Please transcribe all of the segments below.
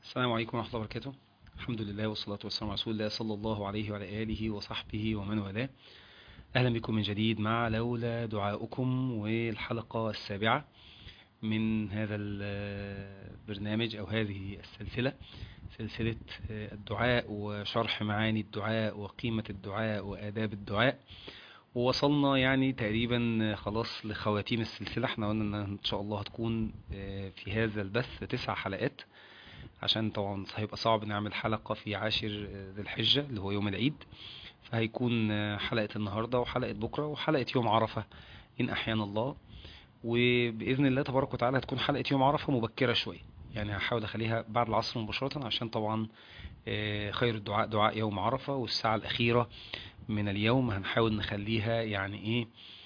السلام عليكم ورحمة الله وبركاته الحمد لله والصلاة والسلام على رسول الله صلى الله عليه وعلى آله وصحبه ومن والاه أهلا بكم من جديد مع لولا دعاؤكم والحلقة السابعة من هذا البرنامج أو هذه السلسلة سلسلة الدعاء وشرح معاني الدعاء وقيمة الدعاء وآداب الدعاء ووصلنا يعني تقريبا خلاص لخواتيم السلسلة احنا قلنا ان ان شاء الله هتكون في هذا البث تسع حلقات عشان طبعا هيبقى صعب نعمل حلقة في عاشر ذي الحجة اللي هو يوم العيد فهيكون حلقة النهاردة وحلقة بكرة وحلقة يوم عرفة إن أحيانا الله وبإذن الله تبارك وتعالى هتكون حلقة يوم عرفة مبكرة شوية يعني هحاول أخليها بعد العصر مباشرة عشان طبعا خير الدعاء دعاء يوم عرفة والساعة الأخيرة من اليوم هنحاول نخليها يعني إيه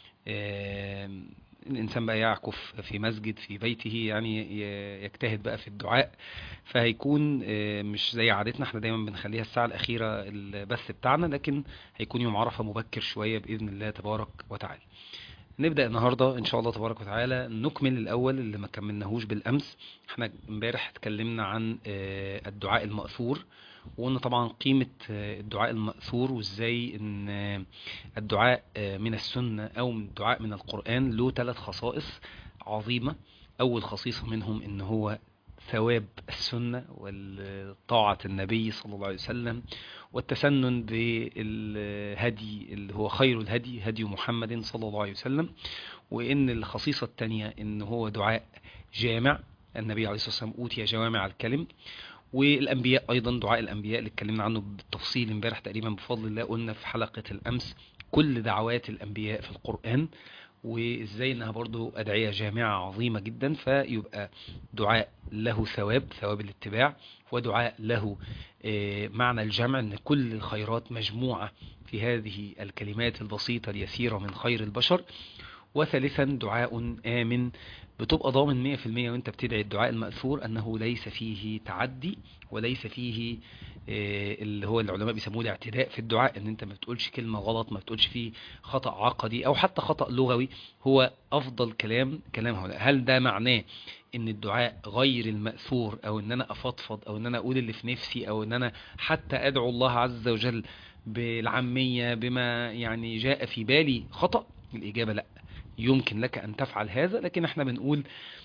الإنسان بقى يعكف في مسجد في بيته يعني يجتهد بقى في الدعاء فهيكون مش زي عادتنا احنا دايما بنخليها الساعة الأخيرة البث بتاعنا لكن هيكون يوم عرفة مبكر شوية بإذن الله تبارك وتعالى نبدأ النهاردة إن شاء الله تبارك وتعالى نكمل الأول اللي ما كملناهوش بالأمس احنا امبارح اتكلمنا عن الدعاء المأثور وقلنا طبعا قيمة الدعاء المأثور وازاي ان الدعاء من السنة او من الدعاء من القرآن له ثلاث خصائص عظيمة اول خصيصة منهم ان هو ثواب السنة والطاعة النبي صلى الله عليه وسلم والتسنن بالهدي اللي هو خير الهدي هدي محمد صلى الله عليه وسلم وان الخصيصة الثانية ان هو دعاء جامع النبي عليه الصلاة والسلام أوتي جوامع الكلم والأنبياء أيضا دعاء الأنبياء اللي اتكلمنا عنه بالتفصيل امبارح تقريبا بفضل الله قلنا في حلقة الأمس كل دعوات الأنبياء في القرآن وإزاي إنها برضو أدعية جامعة عظيمة جدا فيبقى دعاء له ثواب ثواب الاتباع ودعاء له معنى الجمع أن كل الخيرات مجموعة في هذه الكلمات البسيطة اليسيرة من خير البشر وثالثا دعاء آمن بتبقى ضامن 100% وانت بتدعي الدعاء المأثور انه ليس فيه تعدي وليس فيه اللي هو العلماء بيسموه الاعتداء في الدعاء ان انت ما بتقولش كلمة غلط ما بتقولش فيه خطأ عقدي او حتى خطأ لغوي هو افضل كلام كلام هؤلاء هل ده معناه ان الدعاء غير المأثور او ان انا افضفض او ان انا اقول اللي في نفسي او ان انا حتى ادعو الله عز وجل بالعامية بما يعني جاء في بالي خطأ الاجابة لا يمكن لك أن تفعل هذا لكن احنا بنقول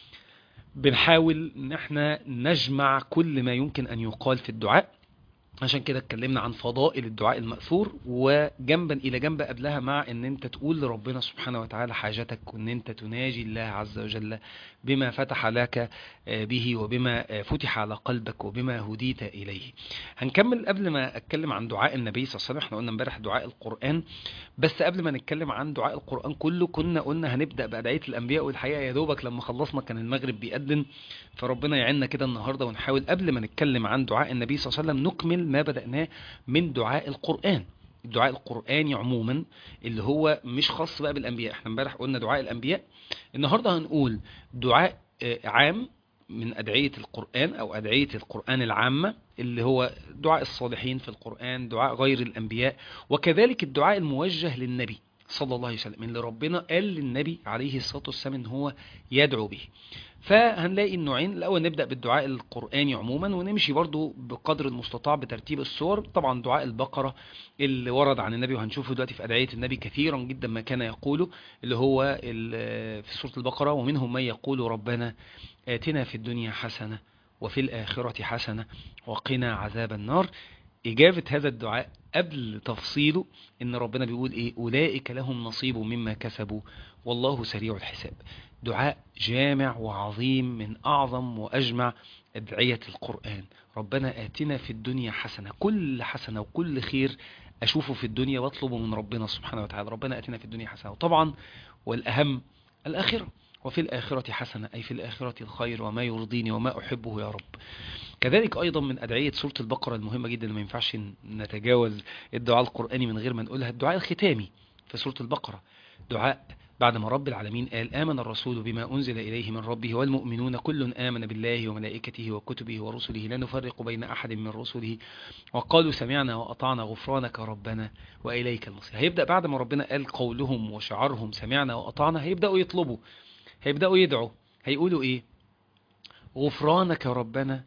بنحاول ان احنا نجمع كل ما يمكن أن يقال في الدعاء عشان كده اتكلمنا عن فضائل الدعاء المأثور وجنبا إلى جنب قبلها مع ان انت تقول لربنا سبحانه وتعالى حاجتك وان انت تناجي الله عز وجل بما فتح لك به وبما فتح على قلبك وبما هديت إليه هنكمل قبل ما اتكلم عن دعاء النبي صلى الله عليه وسلم احنا قلنا امبارح دعاء القرآن بس قبل ما نتكلم عن دعاء القرآن كله كنا قلنا هنبدأ بأدعية الأنبياء والحقيقة يا دوبك لما خلصنا كان المغرب بيأذن فربنا يعيننا كده النهاردة ونحاول قبل ما نتكلم عن دعاء النبي صلى الله عليه وسلم نكمل ما بدأناه من دعاء القرآن الدعاء القرآني عموما اللي هو مش خاص بقى بالأنبياء احنا امبارح قلنا دعاء الأنبياء النهاردة هنقول دعاء عام من أدعية القرآن أو أدعية القرآن العامة اللي هو دعاء الصالحين في القرآن دعاء غير الأنبياء وكذلك الدعاء الموجه للنبي صلى الله عليه وسلم اللي ربنا قال للنبي عليه الصلاة والسلام ان هو يدعو به فهنلاقي النوعين الأول نبدأ بالدعاء القرآني عموما ونمشي برضو بقدر المستطاع بترتيب الصور طبعا دعاء البقرة اللي ورد عن النبي وهنشوفه دلوقتي في أدعية النبي كثيرا جدا ما كان يقوله اللي هو في سورة البقرة ومنهم من يقول ربنا آتنا في الدنيا حسنة وفي الآخرة حسنة وقنا عذاب النار إجابة هذا الدعاء قبل تفصيله إن ربنا بيقول إيه أولئك لهم نصيب مما كسبوا والله سريع الحساب دعاء جامع وعظيم من أعظم وأجمع أدعية القرآن ربنا آتنا في الدنيا حسنة كل حسنة وكل خير أشوفه في الدنيا واطلبه من ربنا سبحانه وتعالى ربنا آتنا في الدنيا حسنة وطبعا والأهم الآخرة وفي الآخرة حسنة أي في الآخرة الخير وما يرضيني وما أحبه يا رب كذلك أيضا من أدعية سورة البقرة المهمة جدا ما ينفعش نتجاوز الدعاء القرآني من غير ما نقولها الدعاء الختامي في سورة البقرة دعاء بعد ما رب العالمين قال آمن الرسول بما أنزل إليه من ربه والمؤمنون كل آمن بالله وملائكته وكتبه ورسله لا نفرق بين أحد من رسله وقالوا سمعنا وأطعنا غفرانك ربنا وإليك المصير هيبدأ بعد ما ربنا قال قولهم وشعارهم سمعنا وأطعنا هيبدأوا يطلبوا هيبدأوا يدعوا هيقولوا إيه غفرانك ربنا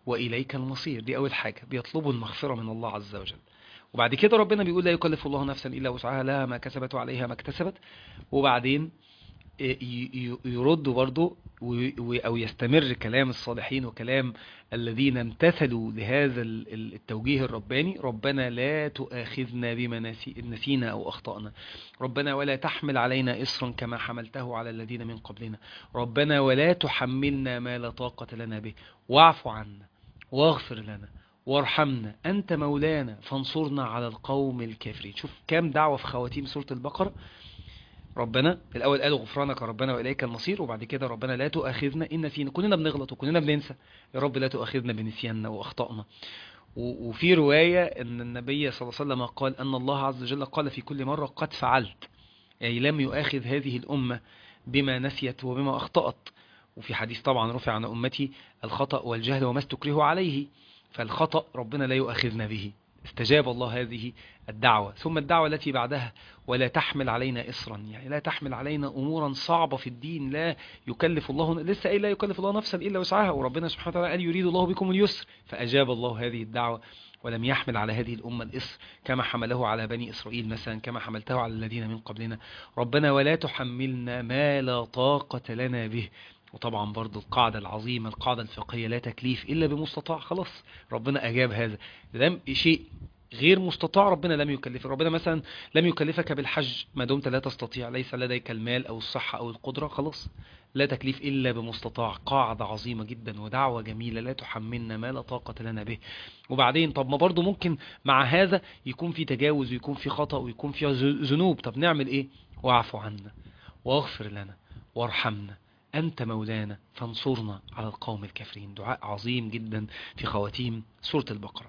وإليك المصير دي أول حاجة بيطلبوا المغفرة من الله عز وجل وبعد كده ربنا بيقول لا يكلف الله نفسا إلا وسعها لها ما كسبت وعليها ما اكتسبت وبعدين يردوا برضو أو يستمر كلام الصالحين وكلام الذين امتثلوا لهذا التوجيه الرباني ربنا لا تؤاخذنا بما نسينا أو أخطأنا ربنا ولا تحمل علينا إصرا كما حملته على الذين من قبلنا ربنا ولا تحملنا ما لا طاقة لنا به واعف عنا واغفر لنا وارحمنا أنت مولانا فانصرنا على القوم الكافرين شوف كام دعوة في خواتيم سورة البقرة ربنا الأول قالوا غفرانك ربنا وإليك المصير وبعد كده ربنا لا تؤاخذنا إن نسينا كلنا بنغلط وكلنا بننسى يا رب لا تؤاخذنا بنسياننا وأخطأنا وفي رواية أن النبي صلى الله عليه وسلم قال أن الله عز وجل قال في كل مرة قد فعلت يعني لم يؤاخذ هذه الأمة بما نسيت وبما أخطأت وفي حديث طبعا رفع عن أمتي الخطأ والجهل وما استكره عليه فالخطأ ربنا لا يؤاخذنا به استجاب الله هذه الدعوة ثم الدعوة التي بعدها ولا تحمل علينا إصرا يعني لا تحمل علينا أمورا صعبة في الدين لا يكلف الله لسه أي لا يكلف الله نفسا إلا وسعها وربنا سبحانه وتعالى قال يريد الله بكم اليسر فأجاب الله هذه الدعوة ولم يحمل على هذه الأمة الإصر كما حمله على بني إسرائيل مثلا كما حملته على الذين من قبلنا ربنا ولا تحملنا ما لا طاقة لنا به وطبعا برضو القاعدة العظيمة القاعدة الفقهية لا تكليف إلا بمستطاع خلاص ربنا أجاب هذا لم شيء غير مستطاع ربنا لم يكلفك ربنا مثلا لم يكلفك بالحج ما دمت لا تستطيع ليس لديك المال أو الصحة أو القدرة خلاص لا تكليف إلا بمستطاع قاعدة عظيمة جدا ودعوة جميلة لا تحملنا ما لا طاقة لنا به وبعدين طب ما برضو ممكن مع هذا يكون في تجاوز ويكون في خطأ ويكون في ذنوب طب نعمل إيه واعف عنا واغفر لنا وارحمنا أنت مولانا فانصرنا على القوم الكافرين دعاء عظيم جدا في خواتيم سورة البقرة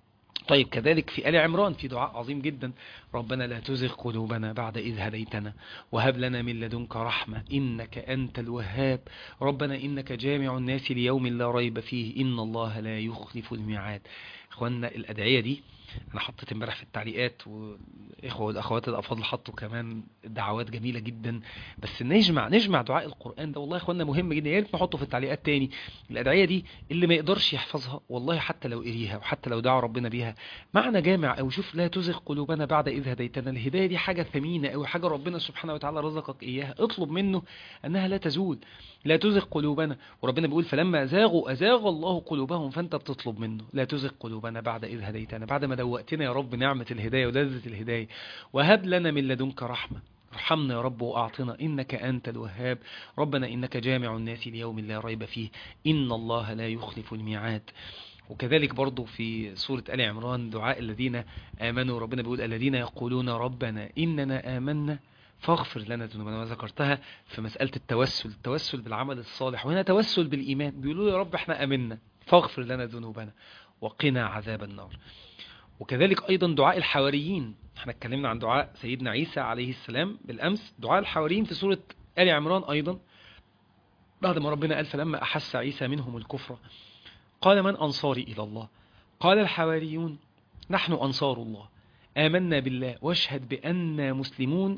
طيب كذلك في آل عمران في دعاء عظيم جدا ربنا لا تزغ قلوبنا بعد إذ هديتنا وهب لنا من لدنك رحمة إنك أنت الوهاب ربنا إنك جامع الناس ليوم لا ريب فيه إن الله لا يخلف الميعاد إخواننا الأدعية دي انا حطيت امبارح في التعليقات والاخوه والاخوات الافاضل حطوا كمان دعوات جميله جدا بس نجمع نجمع دعاء القران ده والله يا اخوانا مهم جدا يا ريت نحطه في التعليقات تاني الادعيه دي اللي ما يقدرش يحفظها والله حتى لو قريها وحتى لو دعا ربنا بيها معنى جامع او شوف لا تزغ قلوبنا بعد اذ هديتنا الهدايه دي حاجه ثمينه او حاجه ربنا سبحانه وتعالى رزقك اياها اطلب منه انها لا تزول لا تزغ قلوبنا وربنا بيقول فلما زاغوا ازاغ الله قلوبهم فانت بتطلب منه لا تزغ قلوبنا بعد اذ هديتنا بعد ما دوقتنا يا رب نعمة الهداية ولذة الهداية وهب لنا من لدنك رحمة ارحمنا يا رب وأعطنا إنك أنت الوهاب ربنا إنك جامع الناس ليوم لا ريب فيه إن الله لا يخلف الميعاد وكذلك برضو في سورة آل عمران دعاء الذين آمنوا ربنا بيقول الذين يقولون ربنا إننا آمنا فاغفر لنا ذنوبنا ما ذكرتها في مسألة التوسل التوسل بالعمل الصالح وهنا توسل بالإيمان بيقولوا يا رب احنا آمنا فاغفر لنا ذنوبنا وقنا عذاب النار وكذلك أيضا دعاء الحواريين احنا اتكلمنا عن دعاء سيدنا عيسى عليه السلام بالأمس دعاء الحواريين في سورة آل عمران أيضا بعد ما ربنا قال فلما أحس عيسى منهم الكفر قال من أنصاري إلى الله قال الحواريون نحن أنصار الله آمنا بالله واشهد بأننا مسلمون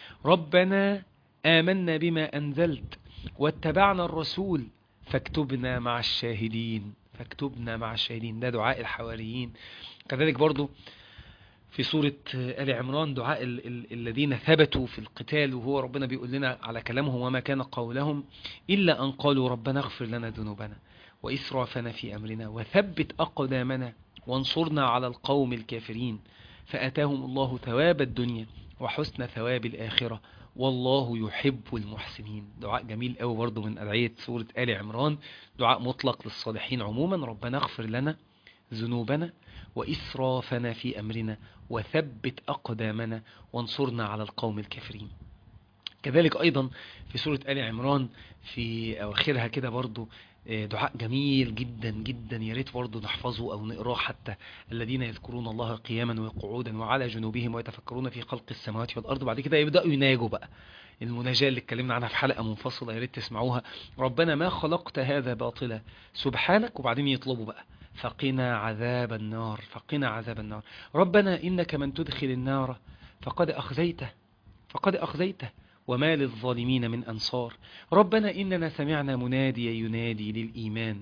ربنا آمنا بما أنزلت واتبعنا الرسول فاكتبنا مع الشاهدين فاكتبنا مع الشاهدين ده دعاء الحواريين كذلك برضو في سورة آل عمران دعاء ال ال الذين ثبتوا في القتال وهو ربنا بيقول لنا على كلامهم وما كان قولهم إلا أن قالوا ربنا اغفر لنا ذنوبنا وإسرافنا في أمرنا وثبت أقدامنا وانصرنا على القوم الكافرين فأتاهم الله ثواب الدنيا وحسن ثواب الآخرة والله يحب المحسنين دعاء جميل قوي برضه من أدعية سورة آل عمران دعاء مطلق للصالحين عموما ربنا اغفر لنا ذنوبنا وإسرافنا في أمرنا وثبت أقدامنا وانصرنا على القوم الكافرين كذلك أيضا في سورة آل عمران في أواخرها كده برضو دعاء جميل جدا جدا يا ريت برضه نحفظه او نقراه حتى الذين يذكرون الله قياما وقعودا وعلى جنوبهم ويتفكرون في خلق السماوات والارض بعد كده يبداوا يناجوا بقى المناجاة اللي اتكلمنا عنها في حلقة منفصلة يا ريت تسمعوها ربنا ما خلقت هذا باطلا سبحانك وبعدين يطلبوا بقى فقنا عذاب النار فقنا عذاب النار ربنا إنك من تدخل النار فقد أخزيته فقد أخزيته وما للظالمين من أنصار ربنا إننا سمعنا مناديا ينادي للإيمان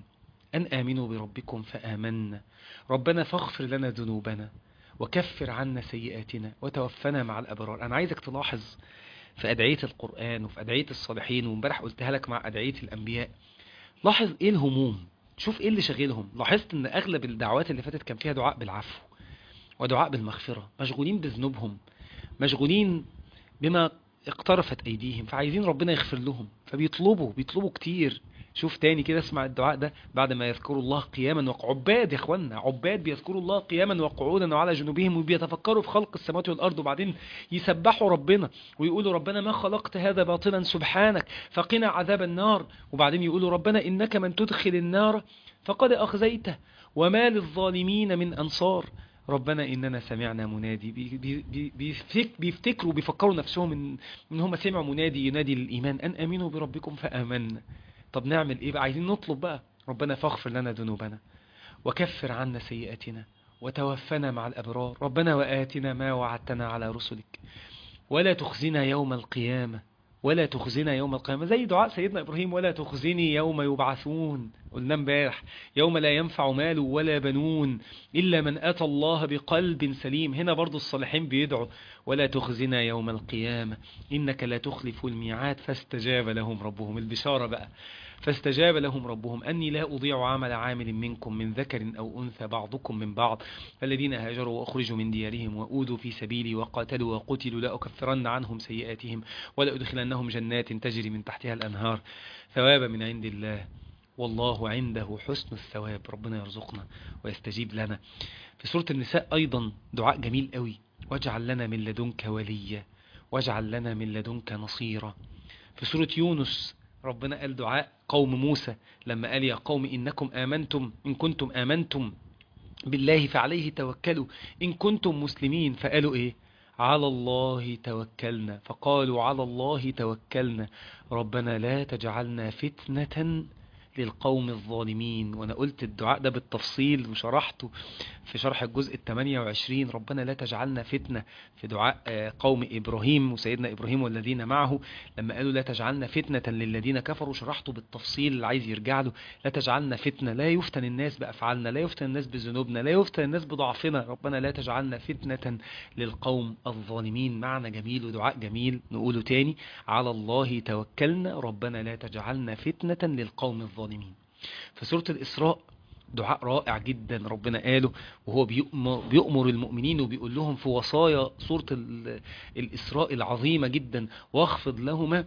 أن آمنوا بربكم فآمنا ربنا فاغفر لنا ذنوبنا وكفر عنا سيئاتنا وتوفنا مع الأبرار أنا عايزك تلاحظ في أدعية القرآن وفي أدعية الصالحين وامبارح قلتها لك مع أدعية الأنبياء لاحظ إيه الهموم شوف إيه اللي شاغلهم لاحظت إن أغلب الدعوات اللي فاتت كان فيها دعاء بالعفو ودعاء بالمغفرة مشغولين بذنوبهم مشغولين بما اقترفت أيديهم فعايزين ربنا يغفر لهم فبيطلبوا بيطلبوا كتير شوف تاني كده اسمع الدعاء ده بعد ما يذكروا الله قياما وعباد يا اخوانا عباد بيذكروا الله قياما وقعودا وعلى جنوبهم وبيتفكروا في خلق السماوات والارض وبعدين يسبحوا ربنا ويقولوا ربنا ما خلقت هذا باطلا سبحانك فقنا عذاب النار وبعدين يقولوا ربنا انك من تدخل النار فقد اخزيته وما للظالمين من انصار ربنا إننا سمعنا منادي بي بي بيفك بيفتكروا بيفكروا نفسهم إن, إن هم سمعوا منادي ينادي للإيمان أن آمنوا بربكم فآمنا طب نعمل إيه بقى عايزين نطلب بقى ربنا فاغفر لنا ذنوبنا وكفر عنا سيئاتنا وتوفنا مع الأبرار ربنا وآتنا ما وعدتنا على رسلك ولا تخزنا يوم القيامة ولا تخزنا يوم القيامة زي دعاء سيدنا إبراهيم ولا تخزني يوم يبعثون قلنا امبارح يوم لا ينفع مال ولا بنون إلا من أتى الله بقلب سليم هنا برضو الصالحين بيدعوا ولا تخزنا يوم القيامة إنك لا تخلف الميعاد فاستجاب لهم ربهم البشارة بقى فاستجاب لهم ربهم أني لا أضيع عمل عامل منكم من ذكر أو أنثى بعضكم من بعض الذين هاجروا وأخرجوا من ديارهم وأوذوا في سبيلي وقاتلوا وقتلوا لا أكفرن عنهم سيئاتهم ولا أدخلنهم جنات تجري من تحتها الأنهار ثوابا من عند الله والله عنده حسن الثواب ربنا يرزقنا ويستجيب لنا في سورة النساء أيضا دعاء جميل قوي واجعل لنا من لدنك وليا واجعل لنا من لدنك نصيرا في سورة يونس ربنا قال دعاء قوم موسى لما قال يا قوم إنكم آمنتم إن كنتم آمنتم بالله فعليه توكلوا إن كنتم مسلمين فقالوا إيه على الله توكلنا فقالوا على الله توكلنا ربنا لا تجعلنا فتنة للقوم الظالمين وانا قلت الدعاء ده بالتفصيل وشرحته في شرح الجزء ال 28 ربنا لا تجعلنا فتنة في دعاء قوم إبراهيم وسيدنا إبراهيم والذين معه لما قالوا لا تجعلنا فتنة للذين كفروا شرحته بالتفصيل اللي عايز يرجع له لا تجعلنا فتنة لا يفتن الناس بأفعالنا لا يفتن الناس بذنوبنا لا يفتن الناس بضعفنا ربنا لا تجعلنا فتنة للقوم الظالمين معنى جميل ودعاء جميل نقوله تاني على الله توكلنا ربنا لا تجعلنا فتنة للقوم الظالمين في سورة الإسراء دعاء رائع جدا ربنا قاله وهو بيؤمر, بيؤمر المؤمنين وبيقول لهم في وصايا سورة الإسراء العظيمة جدا واخفض لهما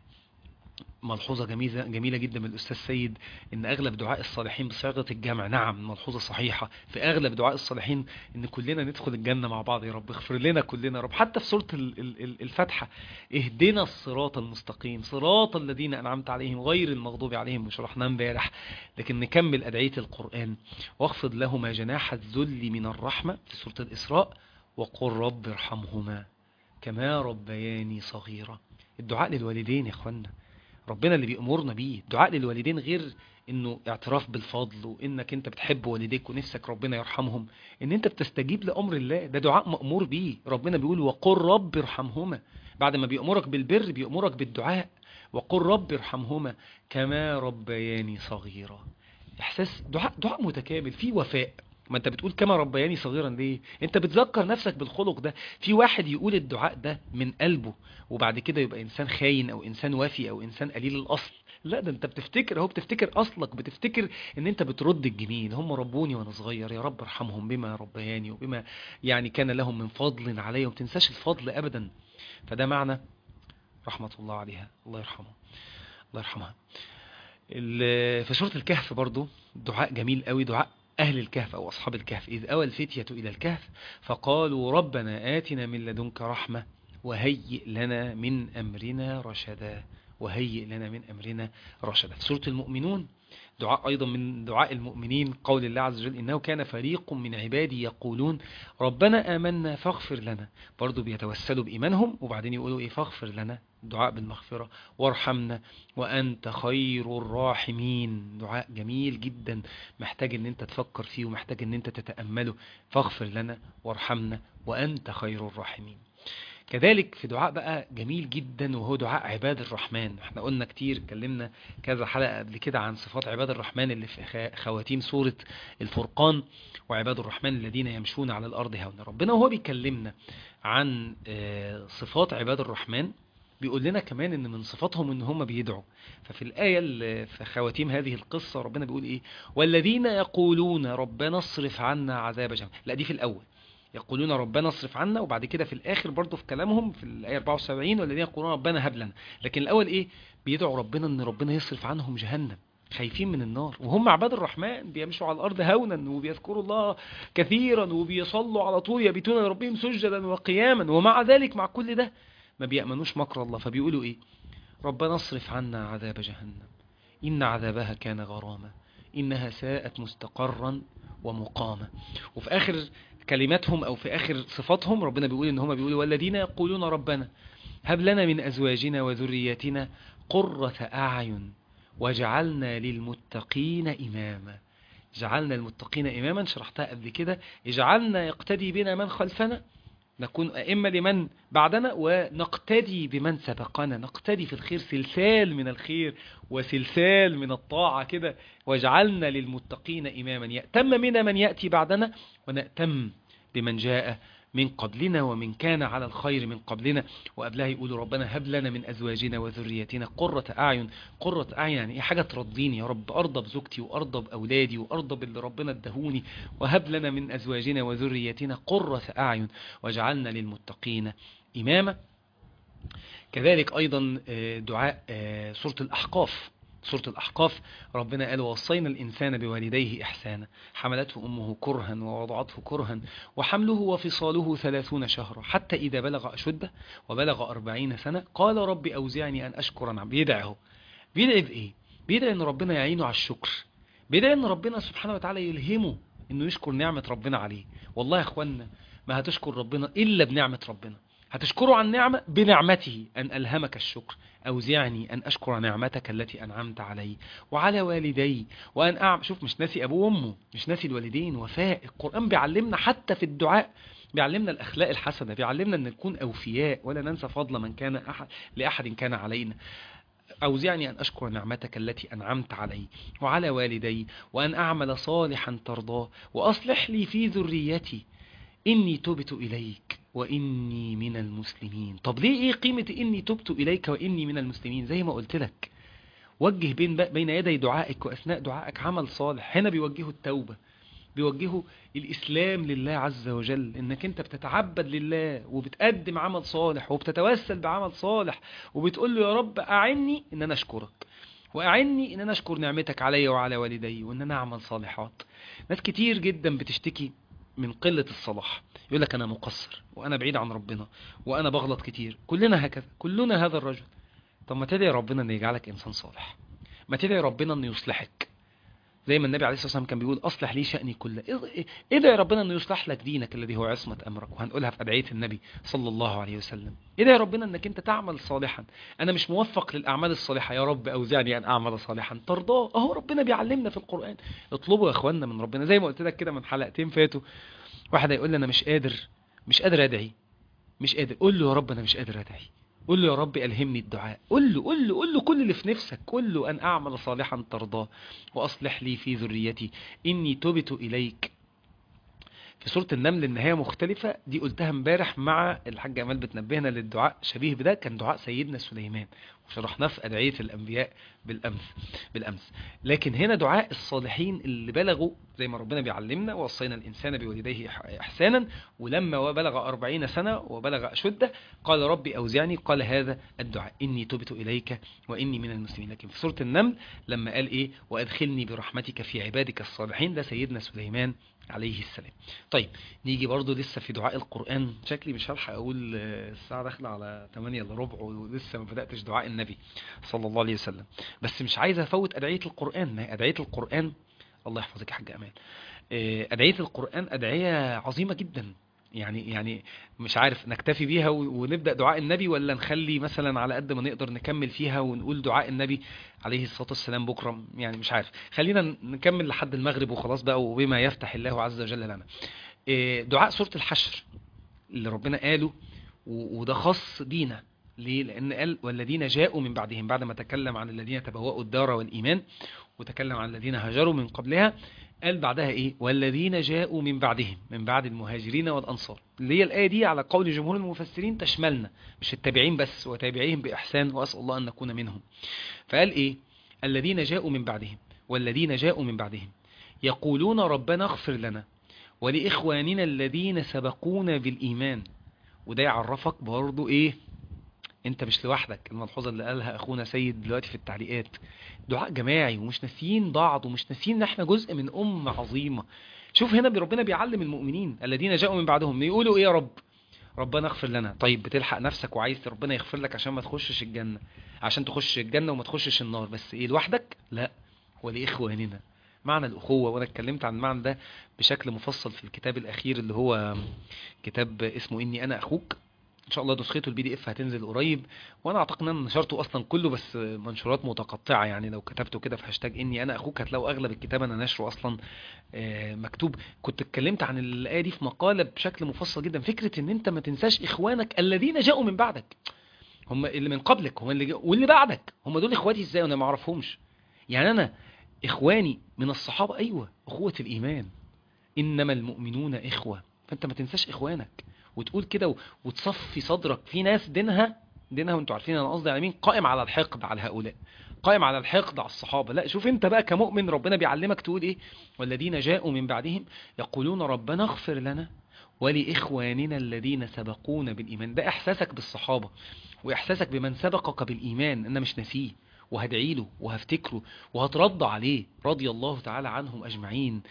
ملحوظة جميلة, جميلة جدا من الأستاذ سيد إن أغلب دعاء الصالحين بصيغة الجمع نعم ملحوظة صحيحة في أغلب دعاء الصالحين إن كلنا ندخل الجنة مع بعض يا رب اغفر لنا كلنا يا رب حتى في سورة الفاتحة اهدنا الصراط المستقيم صراط الذين أنعمت عليهم غير المغضوب عليهم مش رحنا امبارح لكن نكمل أدعية القرآن واخفض لهما جناح الذل من الرحمة في سورة الإسراء وقل رب ارحمهما كما ربياني صغيرة الدعاء للوالدين يا اخوانا ربنا اللي بيأمرنا بيه الدعاء للوالدين غير انه اعتراف بالفضل وانك انت بتحب والديك ونفسك ربنا يرحمهم ان انت بتستجيب لامر الله ده دعاء مأمور بيه ربنا بيقول وقل رب ارحمهما بعد ما بيأمرك بالبر بيأمرك بالدعاء وقل رب ارحمهما كما ربياني صغيرا احساس دعاء دعاء متكامل فيه وفاء ما انت بتقول كما ربياني صغيرا ليه انت بتذكر نفسك بالخلق ده في واحد يقول الدعاء ده من قلبه وبعد كده يبقى انسان خاين او انسان وافي او انسان قليل الاصل لا ده انت بتفتكر اهو بتفتكر اصلك بتفتكر ان انت بترد الجميل هم ربوني وانا صغير يا رب ارحمهم بما ربياني وبما يعني كان لهم من فضل علي وما تنساش الفضل ابدا فده معنى رحمة الله عليها الله يرحمها الله يرحمها في سورة الكهف برضو دعاء جميل قوي دعاء أهل الكهف أو أصحاب الكهف إذ أوى الفتية إلى الكهف فقالوا ربنا آتنا من لدنك رحمة وهيئ لنا من أمرنا رشدا وهيئ لنا من أمرنا رشدا في سورة المؤمنون دعاء أيضا من دعاء المؤمنين قول الله عز وجل إنه كان فريق من عبادي يقولون ربنا آمنا فاغفر لنا برضو بيتوسلوا بإيمانهم وبعدين يقولوا إيه فاغفر لنا دعاء بالمغفرة وارحمنا وأنت خير الراحمين دعاء جميل جدا محتاج ان انت تفكر فيه ومحتاج ان انت تتأمله فاغفر لنا وارحمنا وأنت خير الراحمين كذلك في دعاء بقى جميل جدا وهو دعاء عباد الرحمن احنا قلنا كتير اتكلمنا كذا حلقة قبل كده عن صفات عباد الرحمن اللي في خواتيم سورة الفرقان وعباد الرحمن الذين يمشون على الأرض هونا ربنا وهو بيكلمنا عن صفات عباد الرحمن بيقول لنا كمان ان من صفاتهم ان هم بيدعوا ففي الآية اللي في خواتيم هذه القصة ربنا بيقول ايه والذين يقولون ربنا اصرف عنا عذاب جهنم لا دي في الأول يقولون ربنا اصرف عنا وبعد كده في الآخر برضو في كلامهم في الآية 74 والذين يقولون ربنا هب لنا لكن الأول ايه بيدعوا ربنا ان ربنا يصرف عنهم جهنم خايفين من النار وهم عباد الرحمن بيمشوا على الأرض هونا وبيذكروا الله كثيرا وبيصلوا على طول يبيتون لربهم سجدا وقياما ومع ذلك مع كل ده ما بيأمنوش مكر الله فبيقولوا ايه ربنا اصرف عنا عذاب جهنم إن عذابها كان غراما إنها ساءت مستقرا ومقاما وفي آخر كلماتهم أو في آخر صفاتهم ربنا بيقول إن هم بيقولوا والذين يقولون ربنا هب لنا من أزواجنا وذرياتنا قرة أعين وجعلنا للمتقين إماما جعلنا المتقين إماما شرحتها قبل كده اجعلنا يقتدي بنا من خلفنا نكون أئمة لمن بعدنا ونقتدي بمن سبقنا نقتدي في الخير سلسال من الخير وسلسال من الطاعة كده واجعلنا للمتقين إماما يأتم منا من يأتي بعدنا ونأتم بمن جاء من قبلنا ومن كان على الخير من قبلنا وقبلها يقولوا ربنا هب لنا من أزواجنا وذريتنا قرة أعين قرة أعين يعني إيه حاجة ترضيني يا رب أرضى بزوجتي وأرضى بأولادي وأرضى باللي ربنا ادهوني وهب لنا من أزواجنا وذريتنا قرة أعين واجعلنا للمتقين إماما كذلك أيضا دعاء سورة الأحقاف سورة الأحقاف ربنا قال وصينا الإنسان بوالديه إحسانا حملته أمه كرها ووضعته كرها وحمله وفصاله ثلاثون شهرا حتى إذا بلغ أشده وبلغ أربعين سنة قال رب أوزعني أن أشكر نعم بيدعه بيدعي بإيه؟ بيدعي أن ربنا يعينه على الشكر بيدعي أن ربنا سبحانه وتعالى يلهمه أنه يشكر نعمة ربنا عليه والله يا أخوانا ما هتشكر ربنا إلا بنعمة ربنا هتشكره عن نعمة بنعمته أن ألهمك الشكر أوزعني أن أشكر نعمتك التي أنعمت علي وعلى والدي وأن أعمل شوف مش ناسي أبوه وأمه مش ناسي الوالدين وفاء القرآن بيعلمنا حتى في الدعاء بيعلمنا الأخلاق الحسنة بيعلمنا أن نكون أوفياء ولا ننسى فضل من كان أحد لأحد كان علينا أوزعني أن أشكر نعمتك التي أنعمت علي وعلى والدي وأن أعمل صالحا ترضاه وأصلح لي في ذريتي إني تبت إليك وإني من المسلمين طب ليه إيه قيمة إني تبت إليك وإني من المسلمين زي ما قلت لك وجه بين, بين يدي دعائك وأثناء دعائك عمل صالح هنا بيوجهه التوبة بيوجهه الإسلام لله عز وجل إنك أنت بتتعبد لله وبتقدم عمل صالح وبتتوسل بعمل صالح وبتقول له يا رب أعني إن أنا أشكرك وأعني إن أنا أشكر نعمتك علي وعلى والدي وإن أنا أعمل صالحات ناس كتير جدا بتشتكي من قلة الصلاح يقول لك أنا مقصر وأنا بعيد عن ربنا وأنا بغلط كتير كلنا هكذا كلنا هذا الرجل طب ما تدعي ربنا أن يجعلك إنسان صالح ما تدعي ربنا أن يصلحك زي ما النبي عليه الصلاة والسلام كان بيقول أصلح لي شأني كله ادعي ربنا أنه يصلح لك دينك الذي هو عصمة أمرك وهنقولها في أدعية النبي صلى الله عليه وسلم ادعي ربنا أنك أنت تعمل صالحا أنا مش موفق للأعمال الصالحة يا رب أوزعني أن أعمل صالحا ترضاه أهو ربنا بيعلمنا في القرآن اطلبوا يا أخواننا من ربنا زي ما قلت لك كده من حلقتين فاتوا واحد هيقول لي أنا مش قادر مش قادر أدعي مش قادر قول له يا رب أنا مش قادر أدعي قول له يا رب ألهمني الدعاء قول له قول له قول له كل اللي في نفسك قول له أن أعمل صالحا ترضاه وأصلح لي في ذريتي إني تبت إليك في سورة النمل النهاية مختلفة دي قلتها امبارح مع الحاج أمال بتنبهنا للدعاء شبيه بده كان دعاء سيدنا سليمان وشرحناه في أدعية الأنبياء بالأمس بالأمس لكن هنا دعاء الصالحين اللي بلغوا زي ما ربنا بيعلمنا وصينا الإنسان بوالديه إحسانا ولما بلغ أربعين سنة وبلغ أشده قال ربي أوزعني قال هذا الدعاء إني تبت إليك وإني من المسلمين لكن في سورة النمل لما قال إيه وأدخلني برحمتك في عبادك الصالحين ده سيدنا سليمان عليه السلام طيب نيجي برضو لسه في دعاء القرآن شكلي مش هلحق أقول الساعة داخلة على 8 الا ربع ولسه ما بدأتش دعاء النبي صلى الله عليه وسلم بس مش عايز أفوت أدعية القرآن ما أدعية القرآن الله يحفظك يا حاج أمان أدعية القرآن أدعية عظيمة جدا يعني يعني مش عارف نكتفي بيها ونبدأ دعاء النبي ولا نخلي مثلا على قد ما نقدر نكمل فيها ونقول دعاء النبي عليه الصلاة والسلام بكرة يعني مش عارف خلينا نكمل لحد المغرب وخلاص بقى وبما يفتح الله عز وجل لنا دعاء سورة الحشر اللي ربنا قاله و- وده خاص بينا ليه لان قال والذين جاءوا من بعدهم بعد ما تكلم عن الذين تبوأوا الدار والإيمان وتكلم عن الذين هاجروا من قبلها قال بعدها ايه والذين جاءوا من بعدهم من بعد المهاجرين والأنصار اللي هي الآية دي على قول جمهور المفسرين تشملنا مش التابعين بس وتابعيهم بإحسان وأسأل الله أن نكون منهم فقال ايه الذين جاءوا من بعدهم والذين جاءوا من بعدهم يقولون ربنا اغفر لنا ولإخواننا الذين سبقونا بالإيمان وده يعرفك برضو ايه انت مش لوحدك الملحوظة اللي قالها اخونا سيد دلوقتي في التعليقات دعاء جماعي ومش ناسيين بعض ومش ناسيين ان احنا جزء من امة عظيمة شوف هنا ربنا بيعلم المؤمنين الذين جاءوا من بعدهم يقولوا ايه يا رب ربنا اغفر لنا طيب بتلحق نفسك وعايز ربنا يغفر لك عشان ما تخشش الجنة عشان تخش الجنة وما تخشش النار بس ايه لوحدك لا ولإخواننا معنى الأخوة وأنا اتكلمت عن المعنى ده بشكل مفصل في الكتاب الأخير اللي هو كتاب اسمه إني أنا أخوك ان شاء الله نسخته البي دي اف هتنزل قريب وانا اعتقد ان انا نشرته اصلا كله بس منشورات متقطعه يعني لو كتبته كده في هاشتاج اني انا اخوك هتلاقوا اغلب الكتاب انا نشره اصلا آه، مكتوب كنت اتكلمت عن الايه دي في مقاله بشكل مفصل جدا فكره ان انت ما تنساش اخوانك الذين جاءوا من بعدك هم اللي من قبلك هم اللي جاءوا واللي بعدك هم دول اخواتي ازاي وانا ما اعرفهمش يعني انا اخواني من الصحابه ايوه اخوه الايمان انما المؤمنون اخوه فانت ما تنساش اخوانك وتقول كده و- وتصفي صدرك في ناس دينها دينها وانتوا عارفين انا قصدي على مين قائم على الحقد على هؤلاء قائم على الحقد على الصحابه لا شوف انت بقى كمؤمن ربنا بيعلمك تقول ايه والذين جاءوا من بعدهم يقولون ربنا اغفر لنا ولإخواننا الذين سبقونا بالإيمان ده إحساسك بالصحابة وإحساسك بمن سبقك بالإيمان أنا مش ناسيه وهدعي له وهفتكره وهترضى عليه رضي الله تعالى عنهم أجمعين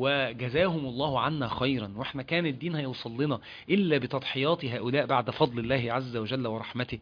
وجزاهم الله عنا خيرا واحنا كان الدين هيوصل لنا إلا بتضحيات هؤلاء بعد فضل الله عز وجل ورحمته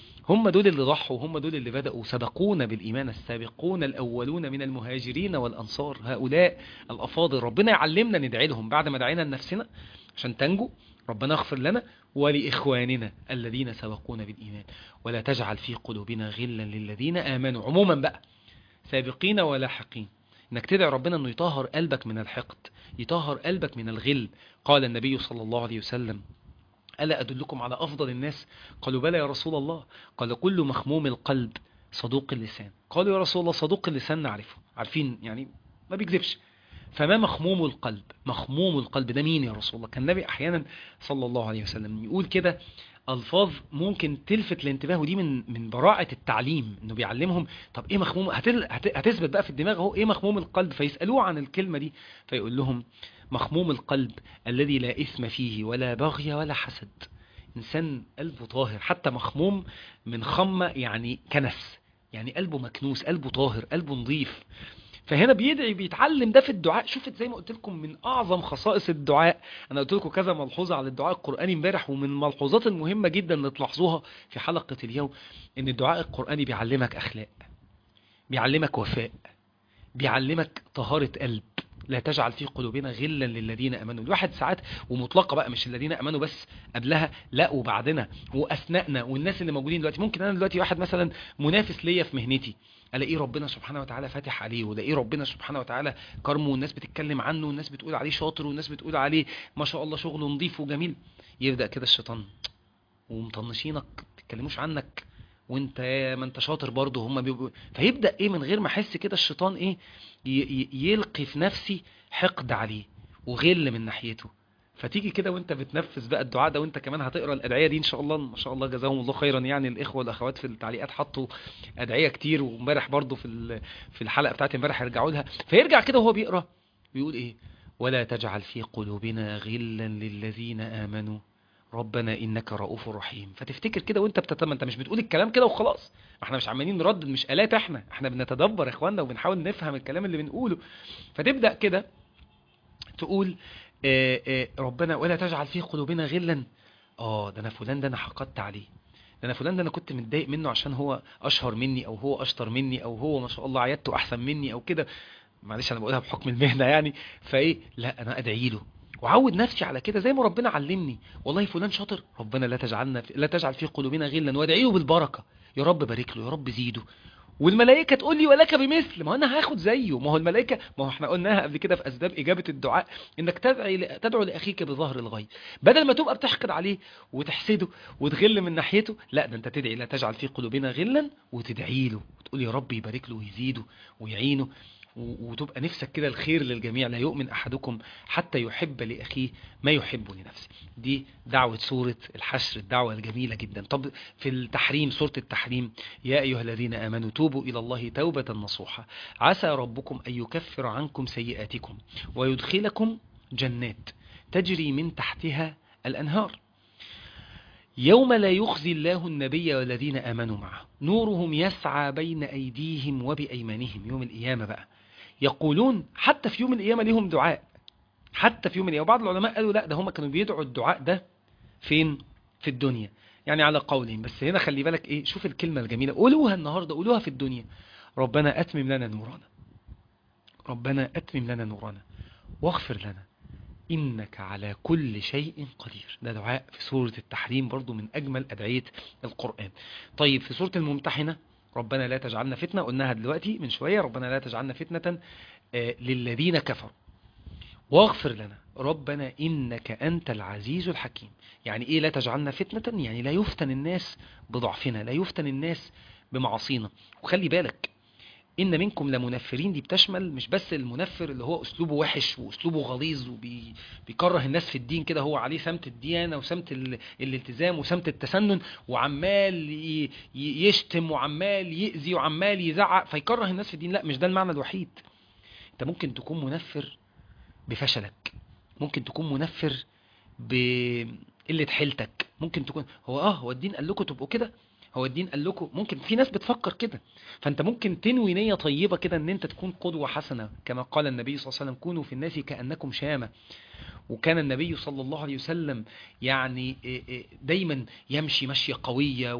هم دول اللي ضحوا هم دول اللي بدأوا سبقونا بالإيمان السابقون الأولون من المهاجرين والأنصار هؤلاء الأفاضل ربنا يعلمنا ندعي لهم بعد ما دعينا لنفسنا عشان تنجو ربنا اغفر لنا ولإخواننا الذين سبقونا بالإيمان ولا تجعل في قلوبنا غلا للذين آمنوا عموما بقى سابقين ولاحقين انك تدعي ربنا انه يطهر قلبك من الحقد يطهر قلبك من الغل قال النبي صلى الله عليه وسلم ألا أدلكم على أفضل الناس قالوا بلى يا رسول الله قال كل مخموم القلب صدوق اللسان قالوا يا رسول الله صدوق اللسان نعرفه عارفين يعني ما بيكذبش فما مخموم القلب مخموم القلب ده مين يا رسول الله كان النبي أحيانا صلى الله عليه وسلم يقول كده ألفاظ ممكن تلفت الانتباه ودي من من براعة التعليم انه بيعلمهم طب ايه مخموم هتل... هت... هتثبت بقى في الدماغ اهو ايه مخموم القلب فيسألوه عن الكلمة دي فيقول لهم مخموم القلب الذي لا إثم فيه ولا بغي ولا حسد إنسان قلبه طاهر حتى مخموم من خمة يعني كنس يعني قلبه مكنوس قلبه طاهر قلبه نظيف فهنا بيدعي بيتعلم ده في الدعاء شوفت زي ما قلت لكم من اعظم خصائص الدعاء انا قلت لكم كذا ملحوظه على الدعاء القراني امبارح ومن الملحوظات المهمه جدا اللي تلاحظوها في حلقه اليوم ان الدعاء القراني بيعلمك اخلاق بيعلمك وفاء بيعلمك طهاره قلب لا تجعل في قلوبنا غلا للذين امنوا الواحد ساعات ومطلقه بقى مش الذين امنوا بس قبلها لا وبعدنا واثناءنا والناس اللي موجودين دلوقتي ممكن انا دلوقتي واحد مثلا منافس ليا في مهنتي الاقيه ربنا سبحانه وتعالى فاتح عليه والاقيه ربنا سبحانه وتعالى كرمه والناس بتتكلم عنه والناس بتقول عليه شاطر والناس بتقول عليه ما شاء الله شغله نظيف وجميل يبدا كده الشيطان ومطنشينك ما بيتكلموش عنك وانت ما انت شاطر برضه هم بيبقوا فيبدا ايه من غير ما احس كده الشيطان ايه ي- ي- يلقي في نفسي حقد عليه وغل من ناحيته فتيجي كده وانت بتنفذ بقى الدعاء ده وانت كمان هتقرا الادعيه دي ان شاء الله ما شاء الله جزاهم الله خيرا يعني الاخوه والاخوات في التعليقات حطوا ادعيه كتير وامبارح برضه في ال- في الحلقه بتاعت امبارح يرجعوا لها فيرجع كده وهو بيقرا بيقول ايه ولا تجعل في قلوبنا غلا للذين امنوا ربنا انك رؤوف رحيم فتفتكر كده وانت بتتم انت مش بتقول الكلام كده وخلاص ما احنا مش عمالين نردد مش الات احنا احنا بنتدبر يا اخوانا وبنحاول نفهم الكلام اللي بنقوله فتبدا كده تقول آه، آه، ربنا ولا تجعل في قلوبنا غلا اه ده انا فلان ده انا حقدت عليه ده انا فلان ده انا كنت متضايق منه عشان هو اشهر مني او هو اشطر مني او هو ما شاء الله عيادته احسن مني او كده معلش انا بقولها بحكم المهنه يعني فايه لا انا ادعي له وعود نفسي على كده زي ما ربنا علمني والله فلان شاطر ربنا لا تجعلنا في لا تجعل في قلوبنا غلا وادعي له بالبركه يا رب بارك له يا رب زيده والملائكة تقول لي ولك بمثل ما هو انا هاخد زيه ما هو الملائكة ما هو احنا قلناها قبل كده في اسباب اجابة الدعاء انك تدعي تدعو لاخيك بظهر الغيب بدل ما تبقى بتحقد عليه وتحسده وتغل من ناحيته لا ده انت تدعي لا تجعل في قلوبنا غلا وتدعي له وتقول يا رب يبارك له ويزيده ويعينه وتبقى نفسك كده الخير للجميع لا يؤمن أحدكم حتى يحب لأخيه ما يحب لنفسه دي دعوة سورة الحشر الدعوة الجميلة جدا طب في التحريم سورة التحريم يا أيها الذين آمنوا توبوا إلى الله توبة نصوحة عسى ربكم أن يكفر عنكم سيئاتكم ويدخلكم جنات تجري من تحتها الأنهار يوم لا يخزي الله النبي والذين آمنوا معه نورهم يسعى بين أيديهم وبأيمانهم يوم القيامة بقى يقولون حتى في يوم القيامة ليهم دعاء حتى في يوم القيامة وبعض العلماء قالوا لا ده هم كانوا بيدعوا الدعاء ده فين في الدنيا يعني على قولهم بس هنا خلي بالك ايه شوف الكلمة الجميلة قولوها النهاردة قولوها في الدنيا ربنا أتمم لنا نورنا ربنا أتمم لنا نورنا واغفر لنا إنك على كل شيء قدير ده دعاء في سورة التحريم برضو من أجمل أدعية القرآن طيب في سورة الممتحنة ربنا لا تجعلنا فتنة قلناها دلوقتي من شوية ربنا لا تجعلنا فتنة للذين كفروا واغفر لنا ربنا إنك أنت العزيز الحكيم يعني إيه لا تجعلنا فتنة يعني لا يفتن الناس بضعفنا لا يفتن الناس بمعاصينا وخلي بالك إن منكم لمنفرين دي بتشمل مش بس المنفر اللي هو أسلوبه وحش وأسلوبه غليظ وبيكره الناس في الدين كده هو عليه سمت الديانة وسمت الالتزام وسمت التسنن وعمال يشتم وعمال يأذي وعمال يزعق فيكره الناس في الدين لا مش ده المعنى الوحيد أنت ممكن تكون منفر بفشلك ممكن تكون منفر بقلة حيلتك ممكن تكون هو اه هو الدين قال لكم تبقوا كده هو الدين قال لكم ممكن في ناس بتفكر كده فانت ممكن تنوي نية طيبة كده ان انت تكون قدوة حسنة كما قال النبي صلى الله عليه وسلم كونوا في الناس كأنكم شامة وكان النبي صلى الله عليه وسلم يعني دايما يمشي مشية قوية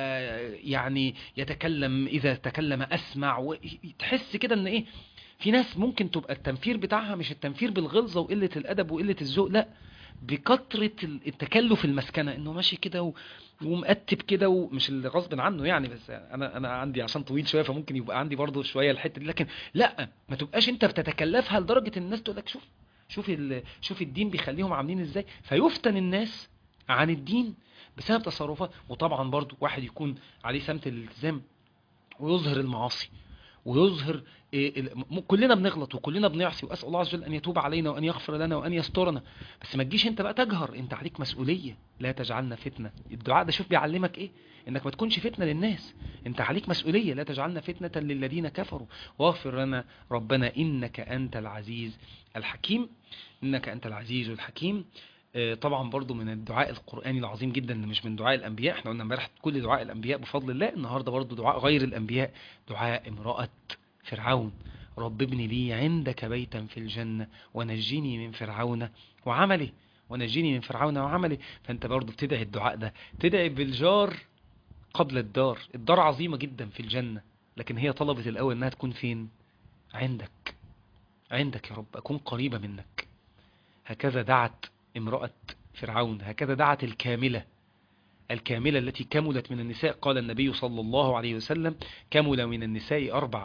ويعني يتكلم إذا تكلم أسمع وتحس كده ان ايه في ناس ممكن تبقى التنفير بتاعها مش التنفير بالغلظة وقلة الأدب وقلة الذوق لا بكثرة التكلف المسكنة انه ماشي كده و... ومقتب كده ومش اللي غصب عنه يعني بس انا انا عندي عشان طويل شويه فممكن يبقى عندي برضه شويه الحته دي لكن لا ما تبقاش انت بتتكلفها لدرجه الناس تقول لك شوف شوف ال... شوف الدين بيخليهم عاملين ازاي فيفتن الناس عن الدين بسبب تصرفات وطبعا برضه واحد يكون عليه سمت الالتزام ويظهر المعاصي ويظهر كلنا بنغلط وكلنا بنعصي واسال الله عز وجل ان يتوب علينا وان يغفر لنا وان يسترنا بس ما تجيش انت بقى تجهر انت عليك مسؤوليه لا تجعلنا فتنه الدعاء ده شوف بيعلمك ايه انك ما تكونش فتنه للناس انت عليك مسؤوليه لا تجعلنا فتنه للذين كفروا واغفر لنا ربنا انك انت العزيز الحكيم انك انت العزيز الحكيم طبعا برضو من الدعاء القرآني العظيم جدا اللي مش من دعاء الأنبياء احنا قلنا امبارح كل دعاء الأنبياء بفضل الله النهاردة برضو دعاء غير الأنبياء دعاء امرأة فرعون رب ابن لي عندك بيتا في الجنة ونجيني من فرعون وعمله ونجيني من فرعون وعمله فانت برضو بتدعي الدعاء ده تدعي بالجار قبل الدار الدار عظيمة جدا في الجنة لكن هي طلبت الأول انها تكون فين عندك عندك يا رب أكون قريبة منك هكذا دعت امرأة فرعون هكذا دعت الكاملة الكاملة التي كملت من النساء قال النبي صلى الله عليه وسلم كمل من النساء أربع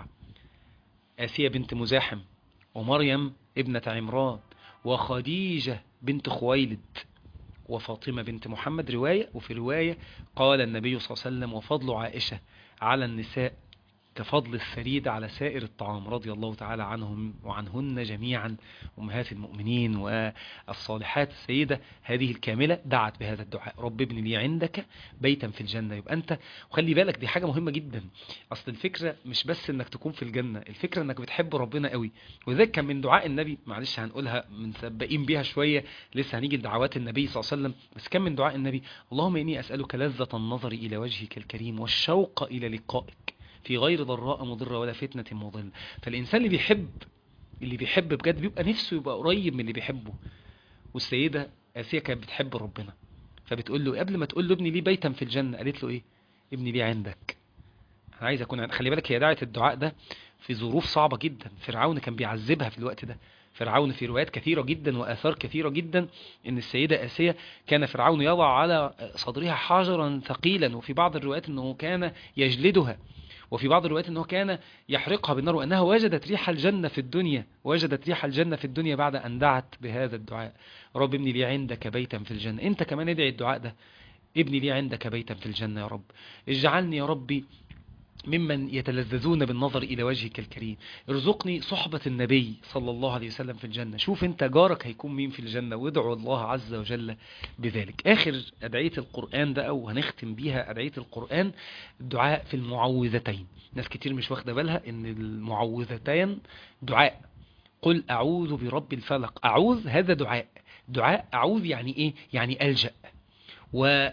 آسية بنت مزاحم ومريم ابنة عمران وخديجة بنت خويلد وفاطمة بنت محمد رواية وفي رواية قال النبي صلى الله عليه وسلم وفضل عائشة على النساء كفضل الثريد على سائر الطعام رضي الله تعالى عنهم وعنهن جميعا أمهات المؤمنين والصالحات السيدة هذه الكاملة دعت بهذا الدعاء رب ابن لي عندك بيتا في الجنة يبقى أنت وخلي بالك دي حاجة مهمة جدا أصل الفكرة مش بس أنك تكون في الجنة الفكرة أنك بتحب ربنا قوي وذلك كان من دعاء النبي معلش هنقولها من سبقين بيها شوية لسه هنيجي لدعوات النبي صلى الله عليه وسلم بس كان من دعاء النبي اللهم إني أسألك لذة النظر إلى وجهك الكريم والشوق إلى لقائك في غير ضراء مضرة ولا فتنة مضلة فالإنسان اللي بيحب اللي بيحب بجد بيبقى نفسه يبقى قريب من اللي بيحبه والسيدة آسيا كانت بتحب ربنا فبتقول له قبل ما تقول له ابني ليه بيتا في الجنة قالت له ايه ابني ليه عندك انا عايز اكون عند... خلي بالك هي دعت الدعاء ده في ظروف صعبة جدا فرعون كان بيعذبها في الوقت ده فرعون في روايات كثيرة جدا وآثار كثيرة جدا ان السيدة آسيا كان فرعون يضع على صدرها حجرا ثقيلا وفي بعض الروايات انه كان يجلدها وفي بعض الروايات أنه كان يحرقها بالنار وأنها وجدت ريح الجنة في الدنيا وجدت ريح الجنة في الدنيا بعد أن دعت بهذا الدعاء رب ابني لي عندك بيتا في الجنة أنت كمان ادعي الدعاء ده ابني لي عندك بيتا في الجنة يا رب اجعلني يا ربي ممن يتلذذون بالنظر إلى وجهك الكريم ارزقني صحبة النبي صلى الله عليه وسلم في الجنة شوف انت جارك هيكون مين في الجنة وادعو الله عز وجل بذلك آخر أدعية القرآن ده أو هنختم بيها أدعية القرآن الدعاء في المعوذتين ناس كتير مش واخدة بالها ان المعوذتين دعاء قل أعوذ برب الفلق أعوذ هذا دعاء دعاء أعوذ يعني إيه يعني ألجأ و...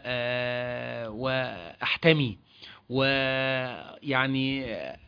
وأحتمي ويعني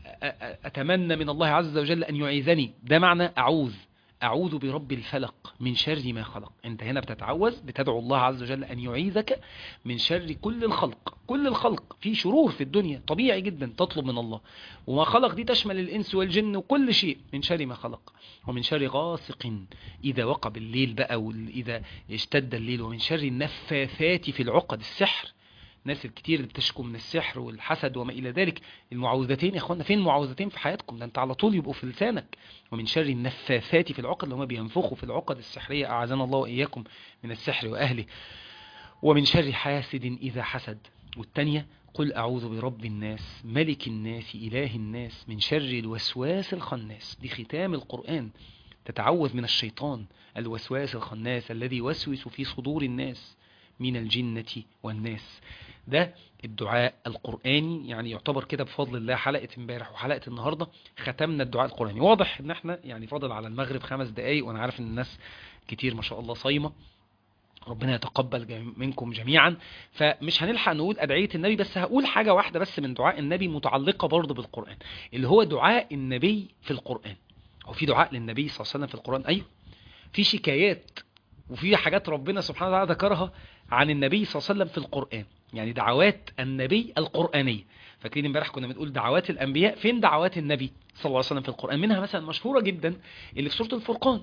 أتمنى من الله عز وجل أن يعيذني ده معنى أعوذ أعوذ برب الفلق من شر ما خلق أنت هنا بتتعوذ بتدعو الله عز وجل أن يعيذك من شر كل الخلق كل الخلق في شرور في الدنيا طبيعي جدا تطلب من الله وما خلق دي تشمل الإنس والجن وكل شيء من شر ما خلق ومن شر غاسق إذا وقب الليل بقى وإذا اشتد الليل ومن شر النفاثات في العقد السحر الناس الكتير اللي بتشكو من السحر والحسد وما إلى ذلك المعوذتين يا اخوانا فين المعوذتين في حياتكم ده انت على طول يبقوا في لسانك ومن شر النفاثات في العقد اللي هم بينفخوا في العقد السحرية أعاذنا الله وإياكم من السحر وأهله ومن شر حاسد إذا حسد والتانية قل أعوذ برب الناس ملك الناس إله الناس من شر الوسواس الخناس دي ختام القرآن تتعوذ من الشيطان الوسواس الخناس الذي يوسوس في صدور الناس من الجنة والناس ده الدعاء القرآني يعني يعتبر كده بفضل الله حلقة امبارح وحلقة النهاردة ختمنا الدعاء القرآني واضح ان احنا يعني فاضل على المغرب خمس دقايق وانا عارف ان الناس كتير ما شاء الله صايمة ربنا يتقبل منكم جميعا فمش هنلحق نقول أدعية النبي بس هقول حاجة واحدة بس من دعاء النبي متعلقة برضه بالقرآن اللي هو دعاء النبي في القرآن هو في دعاء للنبي صلى الله عليه وسلم في القرآن أيوه في شكايات وفي حاجات ربنا سبحانه وتعالى ذكرها عن النبي صلى الله عليه وسلم في القرآن يعني دعوات النبي القرآنية فاكرين امبارح كنا بنقول دعوات الأنبياء فين دعوات النبي صلى الله عليه وسلم في القرآن منها مثلا مشهورة جدا اللي في سورة الفرقان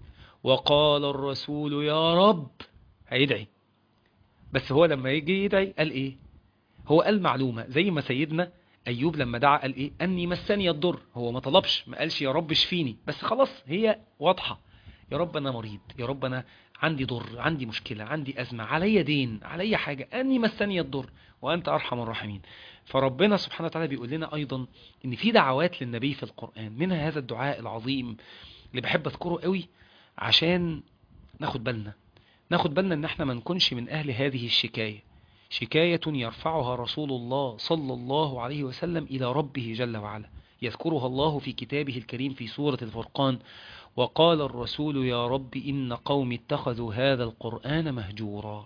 وقال الرسول يا رب هيدعي بس هو لما يجي يدعي قال ايه هو قال معلومة زي ما سيدنا أيوب لما دعا قال ايه أني مسني الضر هو ما طلبش ما قالش يا رب اشفيني بس خلاص هي واضحة يا رب أنا مريض يا رب أنا عندي ضر عندي مشكلة عندي أزمة علي دين علي حاجة أني مسني الضر وأنت أرحم الراحمين فربنا سبحانه وتعالى بيقول لنا أيضا إن في دعوات للنبي في القرآن منها هذا الدعاء العظيم اللي بحب أذكره قوي عشان ناخد بالنا ناخد بالنا ان احنا ما نكونش من اهل هذه الشكاية شكاية يرفعها رسول الله صلى الله عليه وسلم الى ربه جل وعلا يذكرها الله في كتابه الكريم في سورة الفرقان وقال الرسول يا رب إن قوم اتخذوا هذا القرآن مهجورا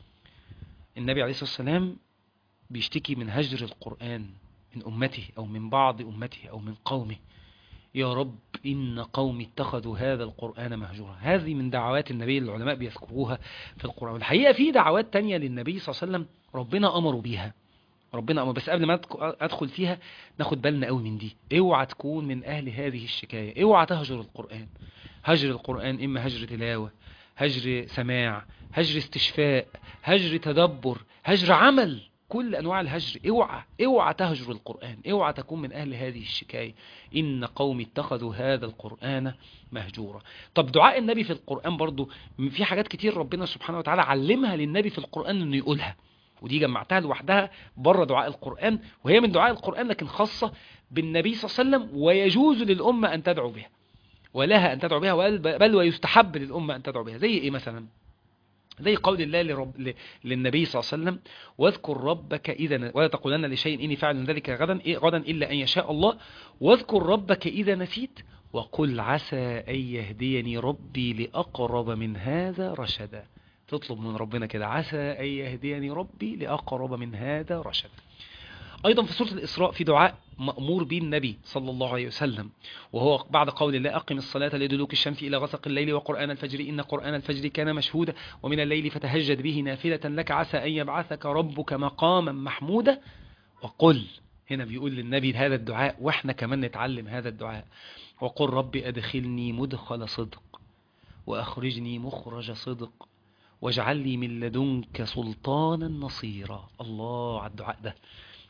النبي عليه الصلاة والسلام بيشتكي من هجر القرآن من أمته أو من بعض أمته أو من قومه يا رب إن قوم اتخذوا هذا القرآن مهجورا هذه من دعوات النبي العلماء بيذكروها في القرآن والحقيقة في دعوات تانية للنبي صلى الله عليه وسلم ربنا أمروا بيها ربنا أمر بس قبل ما أدخل فيها ناخد بالنا قوي من دي اوعى تكون من أهل هذه الشكاية اوعى تهجر القرآن هجر القرآن إما هجر تلاوة هجر سماع هجر استشفاء هجر تدبر هجر عمل كل أنواع الهجر اوعى اوعى تهجر القرآن اوعى تكون من أهل هذه الشكاية إن قوم اتخذوا هذا القرآن مهجورا طب دعاء النبي في القرآن برضو في حاجات كتير ربنا سبحانه وتعالى علمها للنبي في القرآن أنه يقولها ودي جمعتها لوحدها بره دعاء القرآن وهي من دعاء القرآن لكن خاصة بالنبي صلى الله عليه وسلم ويجوز للأمة أن تدعو بها ولها أن تدعو بها بل ويستحب للأمة أن تدعو بها زي إيه مثلا زي قول الله لرب للنبي صلى الله عليه وسلم واذكر ربك إذا ولا تقولن لشيء إني فاعل ذلك غدا إيه غدا إلا أن يشاء الله واذكر ربك إذا نسيت وقل عسى أن يهديني ربي لأقرب من هذا رشدا تطلب من ربنا كده عسى أن يهديني ربي لأقرب من هذا رشدا أيضا في سورة الإسراء في دعاء مأمور به النبي صلى الله عليه وسلم وهو بعد قول الله أقم الصلاة لدلوك الشمس إلى غسق الليل وقرآن الفجر إن قرآن الفجر كان مشهودا ومن الليل فتهجد به نافلة لك عسى أن يبعثك ربك مقاما محمودا وقل هنا بيقول للنبي هذا الدعاء وإحنا كمان نتعلم هذا الدعاء وقل رب أدخلني مدخل صدق وأخرجني مخرج صدق واجعل لي من لدنك سلطانا نصيرا الله على الدعاء ده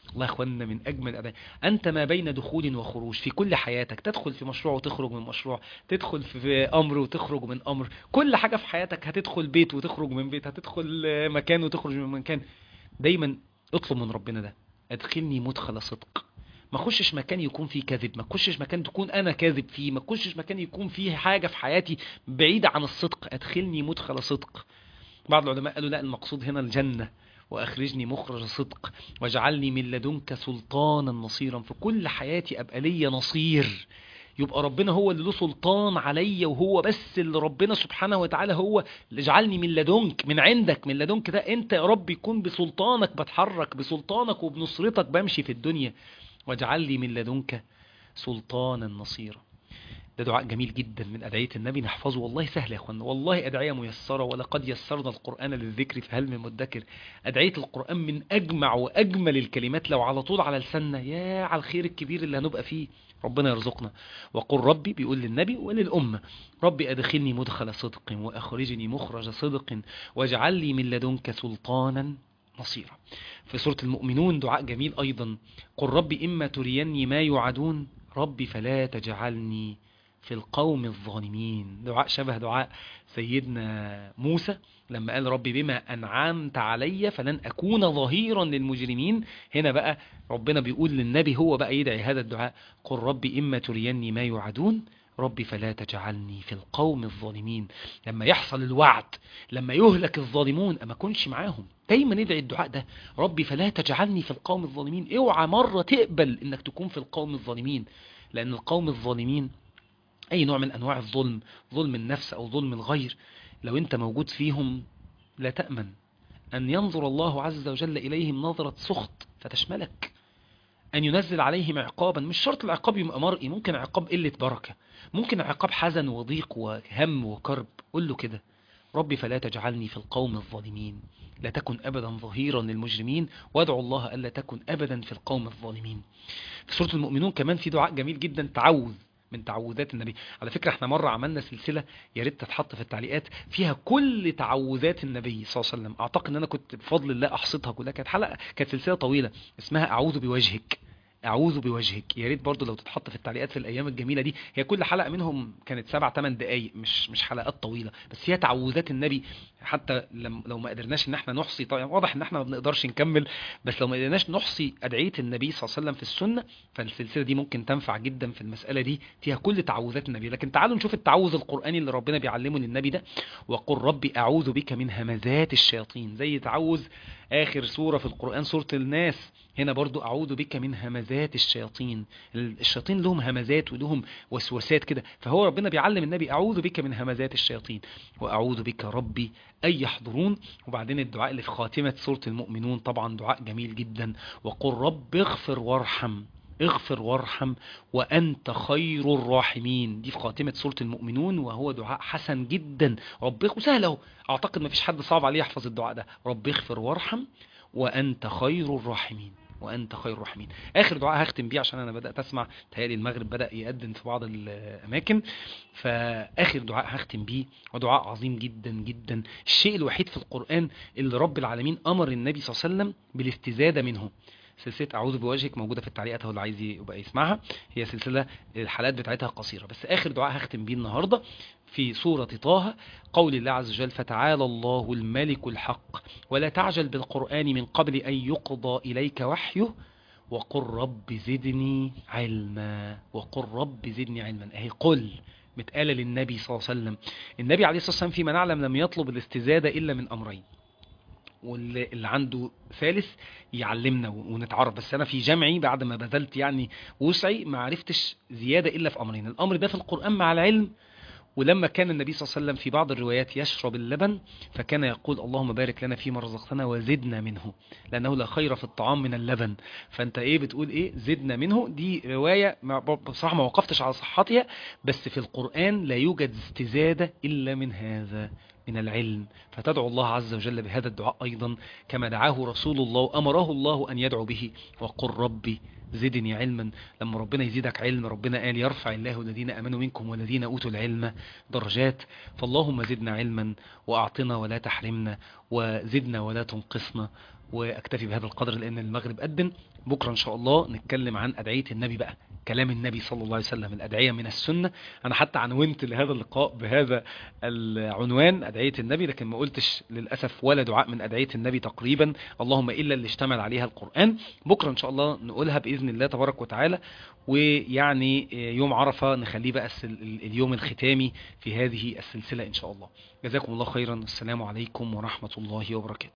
والله يا اخوانا من اجمل الادعيه انت ما بين دخول وخروج في كل حياتك تدخل في مشروع وتخرج من مشروع تدخل في امر وتخرج من امر كل حاجه في حياتك هتدخل بيت وتخرج من بيت هتدخل مكان وتخرج من مكان دايما اطلب من ربنا ده ادخلني مدخل صدق ما اخشش مكان يكون فيه كذب ما اخشش مكان تكون انا كاذب فيه ما اخشش مكان يكون فيه حاجه في حياتي بعيده عن الصدق ادخلني مدخل صدق بعض العلماء قالوا لا المقصود هنا الجنه واخرجني مخرج صدق واجعلني من لدنك سلطانا نصيرا في كل حياتي ابقى ليا نصير يبقى ربنا هو اللي له سلطان عليا وهو بس اللي ربنا سبحانه وتعالى هو اللي اجعلني من لدنك من عندك من لدنك ده انت يا رب يكون بسلطانك بتحرك بسلطانك وبنصرتك بمشي في الدنيا واجعل لي من لدنك سلطانا نصيرا ده دعاء جميل جدا من أدعية النبي نحفظه والله سهل يا أخوانا والله أدعية ميسرة ولقد يسرنا القرآن للذكر فهل من مدكر أدعية القرآن من أجمع وأجمل الكلمات لو على طول على لساننا يا على الخير الكبير اللي هنبقى فيه ربنا يرزقنا وقل ربي بيقول للنبي وللأمة ربي أدخلني مدخل صدق وأخرجني مخرج صدق واجعل لي من لدنك سلطانا نصيرا في سورة المؤمنون دعاء جميل أيضا قل ربي إما تريني ما يوعدون ربي فلا تجعلني في القوم الظالمين دعاء شبه دعاء سيدنا موسى لما قال ربي بما أنعمت علي فلن أكون ظهيرا للمجرمين هنا بقى ربنا بيقول للنبي هو بقى يدعي هذا الدعاء قل ربي إما تريني ما يوعدون ربي فلا تجعلني في القوم الظالمين لما يحصل الوعد لما يهلك الظالمون أما كنش معاهم دايما ندعي الدعاء ده ربي فلا تجعلني في القوم الظالمين اوعى مرة تقبل انك تكون في القوم الظالمين لأن القوم الظالمين أي نوع من أنواع الظلم ظلم النفس أو ظلم الغير لو أنت موجود فيهم لا تأمن أن ينظر الله عز وجل إليهم نظرة سخط فتشملك أن ينزل عليهم عقابا مش شرط العقاب يبقى مرئي ممكن عقاب قلة بركة ممكن عقاب حزن وضيق وهم وكرب قل له كده ربي فلا تجعلني في القوم الظالمين لا تكن أبدا ظهيرا للمجرمين وادعو الله ألا تكن أبدا في القوم الظالمين في سورة المؤمنون كمان في دعاء جميل جدا تعوذ من تعوذات النبي على فكرة احنا مرة عملنا سلسلة يا ريت تتحط في التعليقات فيها كل تعوذات النبي صلى الله عليه وسلم اعتقد ان انا كنت بفضل الله احصدها كلها كانت حلقة كانت سلسلة طويلة اسمها اعوذ بوجهك اعوذ بوجهك يا ريت برضو لو تتحط في التعليقات في الايام الجميله دي هي كل حلقه منهم كانت سبع ثمان دقائق مش مش حلقات طويله بس هي تعوذات النبي حتى لم لو ما قدرناش ان احنا نحصي طبعا واضح ان احنا ما بنقدرش نكمل بس لو ما قدرناش نحصي ادعيه النبي صلى الله عليه وسلم في السنه فالسلسله دي ممكن تنفع جدا في المساله دي فيها كل تعوذات النبي لكن تعالوا نشوف التعوذ القراني اللي ربنا بيعلمه للنبي ده وقل ربي اعوذ بك من همزات الشياطين زي تعوذ اخر سوره في القران سوره الناس هنا برضو أعوذ بك من همزات الشياطين الشياطين لهم همزات ولهم وسوسات كده فهو ربنا بيعلم النبي أعوذ بك من همزات الشياطين وأعوذ بك ربي أن يحضرون وبعدين الدعاء اللي في خاتمة سورة المؤمنون طبعا دعاء جميل جدا وقل رب اغفر وارحم اغفر وارحم وأنت خير الراحمين دي في خاتمة سورة المؤمنون وهو دعاء حسن جدا رب وسهل اهو أعتقد ما فيش حد صعب عليه يحفظ الدعاء ده رب اغفر وارحم وأنت خير الراحمين وأنت خير الراحمين آخر دعاء هختم بيه عشان أنا بدأت أسمع تهيألي المغرب بدأ يأذن في بعض الأماكن فآخر دعاء هختم بيه ودعاء عظيم جدا جدا الشيء الوحيد في القرآن اللي رب العالمين أمر النبي صلى الله عليه وسلم بالاستزادة منه سلسلة أعوذ بوجهك موجودة في التعليقات اهو اللي عايز يبقى يسمعها هي سلسلة الحلقات بتاعتها قصيرة بس آخر دعاء هختم بيه النهاردة في سورة طه قول الله عز وجل فتعالى الله الملك الحق ولا تعجل بالقرآن من قبل أن يقضى إليك وحيه وقل رب زدني علما وقل رب زدني علما اهي قل متقالة للنبي صلى الله عليه وسلم النبي عليه الصلاة والسلام فيما نعلم لم يطلب الاستزادة إلا من أمرين واللي اللي عنده ثالث يعلمنا ونتعرف بس انا في جمعي بعد ما بذلت يعني وسعي ما عرفتش زياده الا في امرين الامر ده في القران مع العلم ولما كان النبي صلى الله عليه وسلم في بعض الروايات يشرب اللبن فكان يقول اللهم بارك لنا فيما رزقتنا وزدنا منه لأنه لا خير في الطعام من اللبن فأنت إيه بتقول إيه زدنا منه دي رواية بصراحة ما وقفتش على صحتها بس في القرآن لا يوجد استزادة إلا من هذا من العلم فتدعو الله عز وجل بهذا الدعاء أيضا كما دعاه رسول الله وأمره الله أن يدعو به وقل ربي زدني علما لما ربنا يزيدك علم ربنا قال يرفع الله الذين أمنوا منكم والذين أوتوا العلم درجات فاللهم زدنا علما وأعطنا ولا تحرمنا وزدنا ولا تنقصنا واكتفي بهذا القدر لان المغرب أذن بكرة ان شاء الله نتكلم عن ادعية النبي بقى كلام النبي صلى الله عليه وسلم الادعية من السنة انا حتى عنونت لهذا اللقاء بهذا العنوان ادعية النبي لكن ما قلتش للأسف ولا دعاء من ادعية النبي تقريبا اللهم الا اللي اشتمل عليها القرآن بكرة ان شاء الله نقولها باذن الله تبارك وتعالى ويعني يوم عرفة نخليه بقى السل- اليوم الختامي في هذه السلسلة ان شاء الله جزاكم الله خيرا السلام عليكم ورحمة الله وبركاته